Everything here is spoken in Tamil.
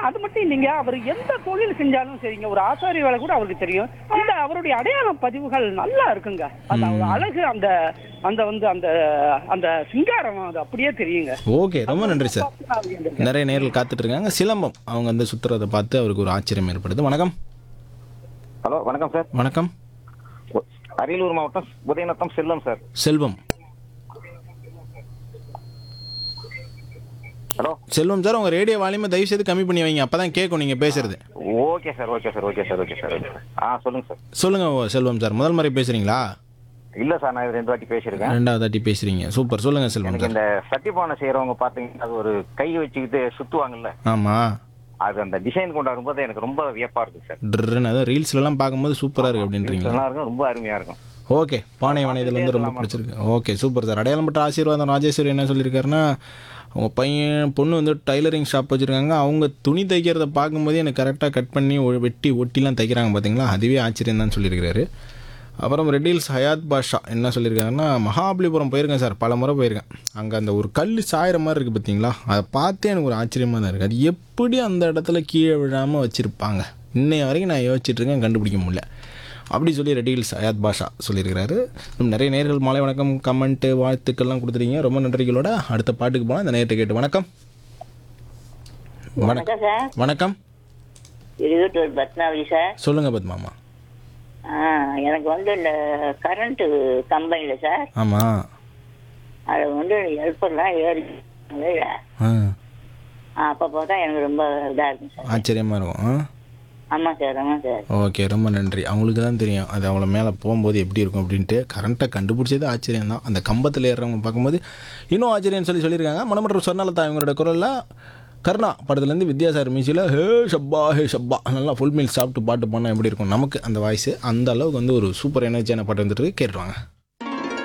அது மட்டும் இல்லைங்க அவர் எந்த தொழில் செஞ்சாலும் சரிங்க ஒரு ஆசாரி வேலை கூட அவருக்கு தெரியும் அந்த அவருடைய அடையாள பதிவுகள் நல்லா இருக்குங்க அந்த அவர் அழகு அந்த அந்த வந்து அந்த அந்த சிங்காரம் அது அப்படியே தெரியுங்க ஓகே ரொம்ப நன்றி சார் நிறைய நேரில் காத்துட்டு இருக்காங்க சிலம்பம் அவங்க வந்து சுற்றுறதை பார்த்து அவருக்கு ஒரு ஆச்சரியம் ஏற்படுது வணக்கம் ஹலோ வணக்கம் சார் வணக்கம் ஒ- அரியலூர் மாவட்டம் Udayanatham Chellam sir Selvam hello Selvam sir உங்கள் ரேடியோ வால்யூமை தயவு செய்து கம்மி பண்ணி வைங்க அப்போ தான் கேட்கும் நீங்கள் பேசுறது okay sir okay sir okay sir okay sir okay sir ஆ சொல்லுங்க சார் சொல்லுங்கள் செல்வம் சார் முதல் முறை பேசுகிறீங்களா இல்ல சார் நான் இது ரெண்டு வாட்டி பேசியிருக்கேன் ரெண்டாவது தாட்டி பேசுகிறீங்க சூப்பர் சொல்லுங்கள் செல்வம் எனக்கு சார் இந்த சட்டிப்பானை செய்யறவங்க பாத்தீங்கன்னா அது ஒரு கை வச்சுக்கிட்டு சுத்துவாங்கல்ல ஆமாம் அது அந்த டிசைன் கொண்டு வரும்போது எனக்கு ரொம்ப வியப்பா இருக்கு சார் ட்ருன்னு அதான் ரீல்ஸ்லலாம் பார்க்கும்போது சூப்பராக இருக்குது அப்படின்றீங்க நல்லா இருக்கும் ரொம்ப அருமையா இருக்கும் ஓகே பானை வணையதுல வந்து ரொம்ப பிடிச்சிருக்கு ஓகே சூப்பர் சார் அடையாளம் பட்ட ஆசீர்வாதம் ராஜேஸ்வரி என்ன சொல்லியிருக்காருன்னா அவங்க பையன் பொண்ணு வந்து டைலரிங் ஷாப் வச்சுருக்காங்க அவங்க துணி தைக்கிறத பார்க்கும்போது எனக்கு கரெக்டாக கட் பண்ணி ஒ- வெட்டி ஒட்டிலாம் தைக்கிறாங்க பார்த்தீங்களா அதுவே ஆச்சரியம் தான் சொல்லியிருக்காரு அப்புறம் ரெட்டில்ஸ் ஹயாத் பாஷா என்ன சொல்லியிருக்காங்கன்னா மகாபலிபுரம் போயிருக்கேன் சார் பல முறை போயிருக்கேன் அங்கே அந்த ஒரு கல் சாயிற மாதிரி இருக்குது பார்த்தீங்களா அதை பார்த்தே எனக்கு ஒரு ஆச்சரியமாக தான் இருக்குது அது எப்படி அந்த இடத்துல கீழே விழாமல் வச்சுருப்பாங்க இன்னைய வரைக்கும் நான் யோசிச்சுட்டு இருக்கேன் கண்டுபிடிக்க முடியல அப்படி சொல்லி ரெட்டில்ஸ் அயாத் பாஷா சொல்லியிருக்கிறாரு இன்னும் நிறைய நேர்கள் மாலை வணக்கம் கமெண்ட்டு வாழ்த்துக்கள்லாம் கொடுத்துருக்கீங்க ரொம்ப நன்றிகளோட அடுத்த பாட்டுக்கு போனால் இந்த நேரத்தை கேட்டு வணக்கம் வணக்கம் வணக்கம் சார் வணக்கம் இருபத்தூர் பத்மாவதி சார் சொல்லுங்கள் பத்மாமா ஆ எனக்கு வந்து இந்த கரண்ட்டு கம்பெனியில் சார் ஆமாம் அது வந்து ஹெல்ப்பர்லாம் ஏறி ஆ அப்போ பார்த்தா எனக்கு ரொம்ப இதாக இருக்கும் சார் ஆச்சரியமாக இருக்கும் ஆ ஆமாம் சார் ஆமாம் சார் ஓகே ரொம்ப நன்றி அவங்களுக்கு தான் தெரியும் அது அவங்கள மேலே போகும்போது எப்படி இருக்கும் அப்படின்ட்டு கரண்ட்டை கண்டுபிடிச்சது ஆச்சரியம் தான் அந்த கம்பத்தில் ஏறுறவங்க பார்க்கும்போது இன்னும் ஆச்சரியம்னு சொல்லி சொல்லியிருக்காங்க மணமற்ற சொர்ணலதா இவங்களோட குரலில் கருணா படத்துலேருந்து வித்யாசார் மியூசியில் ஹே ஷப்பா ஹே ஷப்பா நல்லா ஃபுல் மீல் சாப்பிட்டு பாட்டு பண்ணால் எப்படி இருக்கும் நமக்கு அந்த வாய்ஸ் அந்த அளவுக்கு வந்து ஒரு சூப்பர் எனர்ஜியான பாட்டு வந்துட்டு இருக்கு. கேட்டுருவாங்க